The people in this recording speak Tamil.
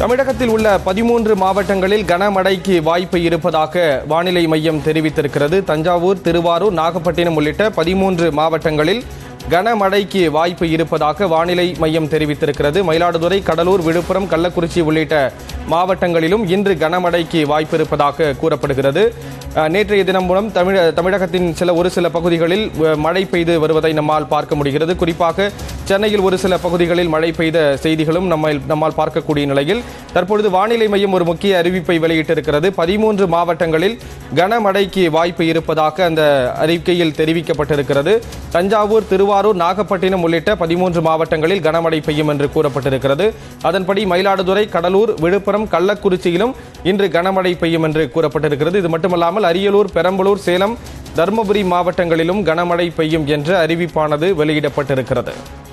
தமிழகத்தில் உள்ள பதிமூன்று மாவட்டங்களில் கனமழைக்கு வாய்ப்பு இருப்பதாக வானிலை மையம் தெரிவித்திருக்கிறது தஞ்சாவூர் திருவாரூர் நாகப்பட்டினம் உள்ளிட்ட பதிமூன்று மாவட்டங்களில் கனமழைக்கு வாய்ப்பு இருப்பதாக வானிலை மையம் தெரிவித்திருக்கிறது மயிலாடுதுறை கடலூர் விழுப்புரம் கள்ளக்குறிச்சி உள்ளிட்ட மாவட்டங்களிலும் இன்று கனமழைக்கு வாய்ப்பு இருப்பதாக கூறப்படுகிறது அஹ், நேற்றைய தினம் மூலம் தமிழ தமிழகத்தின் சில ஒரு சில பகுதிகளில் அஹ், மழை பெய்து வருவதை நம்மால் பார்க்க முடிகிறது குறிப்பாக சென்னையில் ஒரு சில பகுதிகளில் மழை பெய்த செய்திகளும் நம்ம நம்மால் பார்க்கக்கூடிய நிலையில் தற்பொழுது வானிலை மையம் ஒரு முக்கிய அறிவிப்பை வெளியிட்டிருக்கிறது பதிமூன்று மாவட்டங்களில் கனமழைக்கு வாய்ப்பு இருப்பதாக அந்த அறிக்கையில் தெரிவிக்கப்பட்டிருக்கிறது தஞ்சாவூர் திருவாரூர் நாகப்பட்டினம் உள்ளிட்ட பதிமூன்று மாவட்டங்களில் கனமழை பெய்யும் என்று கூறப்பட்டிருக்கிறது அதன்படி மயிலாடுதுறை கடலூர் விழுப்புரம் கள்ளக்குறிச்சியிலும் இன்று கனமழை பெய்யும் என்று கூறப்பட்டிருக்கிறது இது மட்டுமல்லாமல் அரியலூர் பெரம்பலூர் சேலம் தருமபுரி மாவட்டங்களிலும் கனமழை பெய்யும் என்ற அறிவிப்பானது வெளியிடப்பட்டிருக்கிறது